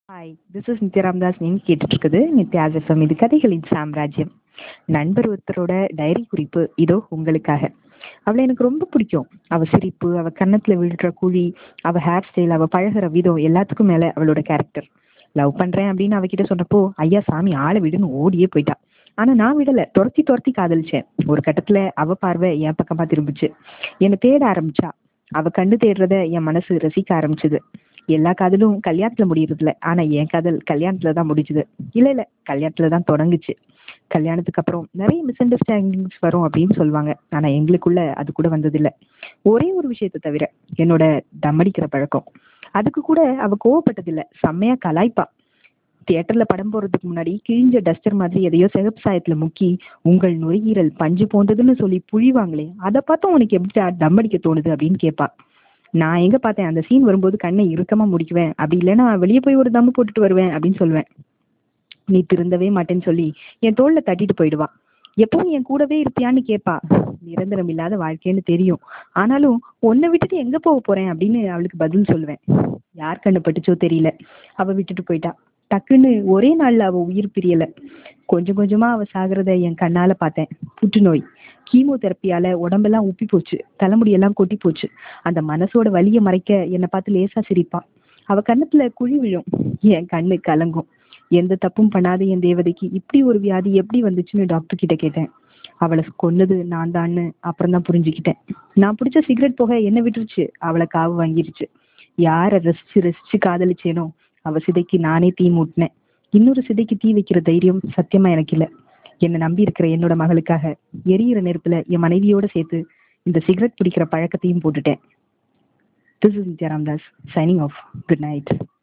hi this is Nithya Ramdas நீங்கள் கேட்டுட்டு இருக்குது நித்யாஸ் எஃப்எம் இது கதைகளின் சாம்ராஜ்யம் நண்பர் ஒருத்தரோட டைரி குறிப்பு இதோ உங்களுக்காக அவளை எனக்கு ரொம்ப பிடிக்கும் அவ சிரிப்பு அவ கன்னத்துல விழுற குழி அவ ஹேர் ஸ்டைல் அவ பழகுற விதம் எல்லாத்துக்கும் மேல அவளோட கேரக்டர் லவ் பண்றேன் அப்படின்னு அவகிட்ட சொன்னப்போ ஐயா சாமி ஆளை விடுன்னு ஓடியே போயிட்டா ஆனா நான் விடல துரத்தி துரத்தி காதலிச்சேன் ஒரு கட்டத்துல அவ பார்வை என் பக்கமா திரும்பிச்சு என்னை தேட ஆரம்பிச்சா அவ கண்டு தேடுறத என் மனசு ரசிக்க ஆரம்பிச்சது எல்லா காதலும் கல்யாணத்துல முடியறது இல்ல ஆனா என் காதல் கல்யாணத்துல தான் முடிஞ்சுது இல்ல இல்ல கல்யாணத்துல தான் தொடங்குச்சு கல்யாணத்துக்கு அப்புறம் நிறைய மிஸ் அண்டர்ஸ்டாண்டிங்ஸ் வரும் அப்படின்னு சொல்லுவாங்க ஆனா எங்களுக்குள்ள அது கூட வந்தது இல்ல ஒரே ஒரு விஷயத்தை தவிர என்னோட தம்மடிக்கிற பழக்கம் அதுக்கு கூட அவ கோவப்பட்டது இல்ல செம்மையா கலாய்ப்பா தியேட்டர்ல படம் போறதுக்கு முன்னாடி கிழிஞ்ச டஸ்டர் மாதிரி எதையோ சிகப்பு சாயத்துல முக்கி உங்கள் நுரையீரல் பஞ்சு போந்ததுன்னு சொல்லி புழிவாங்களே அதை பார்த்தா உனக்கு எப்படி தம் அடிக்க தோணுது அப்படின்னு கேட்பா நான் எங்க பார்த்தேன் அந்த சீன் வரும்போது கண்ணை இறுக்கமா முடிக்குவேன் அப்படி இல்லைன்னா வெளியே போய் ஒரு தம்மு போட்டுட்டு வருவேன் அப்படின்னு சொல்லுவேன் நீ திருந்தவே மாட்டேன்னு சொல்லி என் தோல்ல தட்டிட்டு போயிடுவா எப்பவும் என் கூடவே இருப்பியான்னு கேட்பா நிரந்தரம் இல்லாத வாழ்க்கைன்னு தெரியும் ஆனாலும் உன்னை விட்டுட்டு எங்க போக போறேன் அப்படின்னு அவளுக்கு பதில் சொல்லுவேன் யார் கண்ணு பட்டுச்சோ தெரியல அவ விட்டுட்டு போயிட்டா டக்குன்னு ஒரே நாள்ல அவ உயிர் பிரியல கொஞ்சம் கொஞ்சமா அவ சாகிறத என் கண்ணால பார்த்தேன் புற்றுநோய் கீமோ தெரப்பியால உடம்பெல்லாம் உப்பி போச்சு தலைமுடியெல்லாம் கொட்டி போச்சு அந்த மனசோட வலியை மறைக்க என்னை பார்த்து லேசா சிரிப்பா அவ கண்ணத்துல குழி விழும் என் கண்ணு கலங்கும் எந்த தப்பும் பண்ணாத என் தேவதைக்கு இப்படி ஒரு வியாதி எப்படி வந்துச்சுன்னு டாக்டர் கிட்ட கேட்டேன் அவளை கொன்னது நான் தான்னு அப்புறம் தான் புரிஞ்சுக்கிட்டேன் நான் பிடிச்ச சிகரெட் புகை என்ன விட்டுருச்சு அவளை காவு வாங்கிருச்சு யாரை ரசிச்சு ரசிச்சு காதலிச்சேனோ அவ சிதைக்கு நானே தீ மூட்டினேன் இன்னொரு சிதைக்கு தீ வைக்கிற தைரியம் சத்தியமா எனக்கு இல்ல என்னை நம்பி இருக்கிற என்னோட மகளுக்காக எரியிற நெருப்புல என் மனைவியோட சேர்த்து இந்த சிகரெட் பிடிக்கிற பழக்கத்தையும் போட்டுட்டேன் this is Nithya Ramdas signing off good night